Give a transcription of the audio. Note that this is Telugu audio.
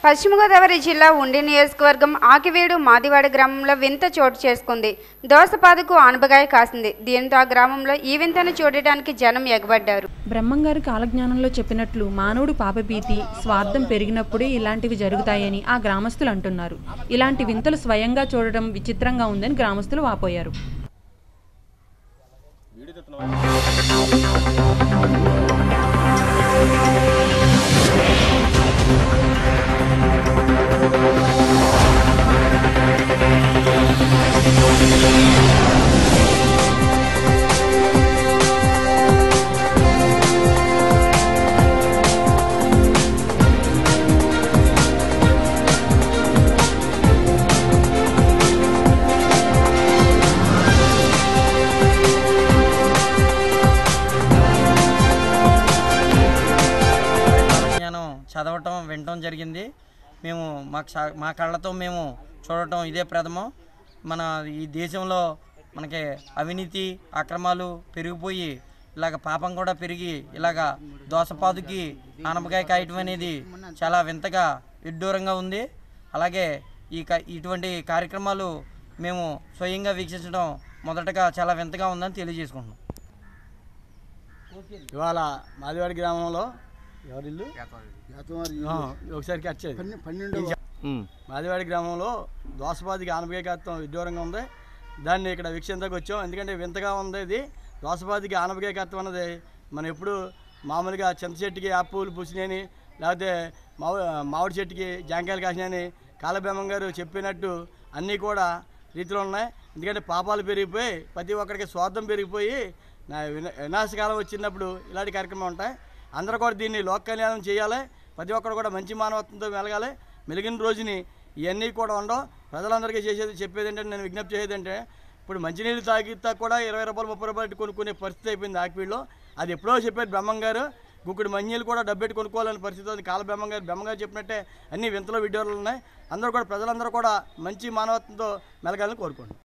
పశ్చిమ గోదావరి జిల్లా ఉండి నియోజకవర్గం ఆకివేడు మాదివాడ గ్రామంలో వింత చోటు చేసుకుంది దోసపాదకు ఆనపకాయ కాసింది దీంతో ఆ గ్రామంలో ఈ వింతను చూడటానికి జనం ఎగబడ్డారు బ్రహ్మంగారు కాలజ్ఞానంలో చెప్పినట్లు మానవుడు పాపభీతి స్వార్థం పెరిగినప్పుడే ఇలాంటివి జరుగుతాయని ఆ గ్రామస్తులు అంటున్నారు ఇలాంటి వింతలు స్వయంగా చూడడం విచిత్రంగా ఉందని గ్రామస్తులు వాపోయారు జ్ఞానం చదవటం వినటం జరిగింది మేము మా క్ష- మా కళ్ళతో మేము చూడటం ఇదే ప్రథమం మన ఈ దేశంలో మనకి అవినీతి అక్రమాలు పెరిగిపోయి ఇలాగ పాపం కూడా పెరిగి ఇలాగ దోసపాదుకి ఆనపకాయ కాయటం అనేది చాలా వింతగా విడ్డూరంగా ఉంది అలాగే ఈ క- ఇటువంటి కార్యక్రమాలు మేము స్వయంగా వీక్షించడం మొదటగా చాలా వింతగా ఉందని తెలియజేసుకుంటున్నాం ఇవాళ మాదివాడి గ్రామంలో ఎవరిల్లు ఆ, ఒకసారి వచ్చేది మాదివాడి గ్రామంలో దోసపాదికి ఆనపకాయ కాస్తం విడ్డూరంగా ఉంది దాన్ని ఇక్కడ వీక్షించడానికి వచ్చాం ఎందుకంటే వింతగా ఉంది ఇది దోసపాదికి ఆనపకాయ కాస్తం అన్నది మనం ఎప్పుడు మామూలుగా చింత చెట్టుకి ఆపులు పూసినని లేకపోతే మామిడి మామిడి చెట్టుకి జాంకాయలు కాసినని కాలబ్రహ్మం గారు చెప్పినట్టు అన్నీ కూడా రీతిలో ఉన్నాయి ఎందుకంటే పాపాలు పెరిగిపోయి ప్రతి ఒక్కరికి స్వార్థం పెరిగిపోయి నా విన- వినాశకాలం వచ్చినప్పుడు ఇలాంటి కార్యక్రమాలు ఉంటాయి అందరూ కూడా దీన్ని లోక కళ్యాణం చేయాలి ప్రతి ఒక్కరు కూడా మంచి మానవత్వంతో మెలగాలి మెలిగిన రోజుని ఇవన్నీ కూడా ఉండవు ప్రజలందరికీ చేసేది చెప్పేది ఏంటంటే నేను విజ్ఞప్తి చేసేది అంటే ఇప్పుడు మంచినీళ్ళు తాగితే కూడా ఇరవై రూపాయలు ముప్పై రూపాయలు కొనుక్కునే పరిస్థితి అయిపోయింది ఆకివీడులో అది ఎప్పుడో చెప్పారు బ్రహ్మం గారు గుక్కుడు మంజీలు కూడా డబ్బెట్టి కొనుక్కోవాలని పరిస్థితి ఉంది కాల బ్రహ్మం గారు బ్రహ్మం గారు చెప్పినట్టే అన్ని వింతలో వీడియోలు ఉన్నాయి అందరూ కూడా ప్రజలందరూ కూడా మంచి మానవత్వంతో మెలగాలని కోరుకోండి